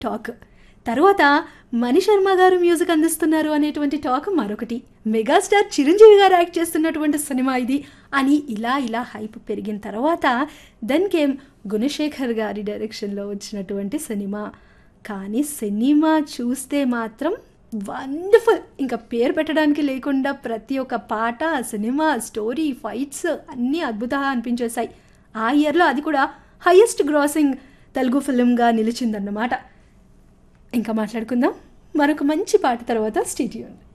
talk తర్వాత మణి శర్మ గారు music అందిస్తున్నారు అనేటువంటి టాక్ మరొకటి మెగాస్టార్ చిరంజీవి గారు యాక్ట్ చేస్తున్నటువంటి సినిమా ఇది అని ఇలా ఇలా హైప్ పెరిగిన తర్వాత దెన్ కేమ్ గుణశేఖర్ గారి డైరెక్షన్లో వచ్చినటువంటి సినిమా కానీ సినిమా చూస్తే మాత్రం వండర్ఫుల్ ఇంకా పేరు పెట్టడానికి లేకుండా ప్రతి ఒక్క పాట సినిమా స్టోరీ ఫైట్స్ అన్నీ అద్భుతంగా అనిపించేశాయి ఆ ఇయర్లో అది కూడా హైయెస్ట్ గ్రాసింగ్ తెలుగు ఫిలింగా నిలిచిందన్నమాట ఇంకా మాట్లాడుకుందాం మరొక మంచి పాట తర్వాత స్టేడియం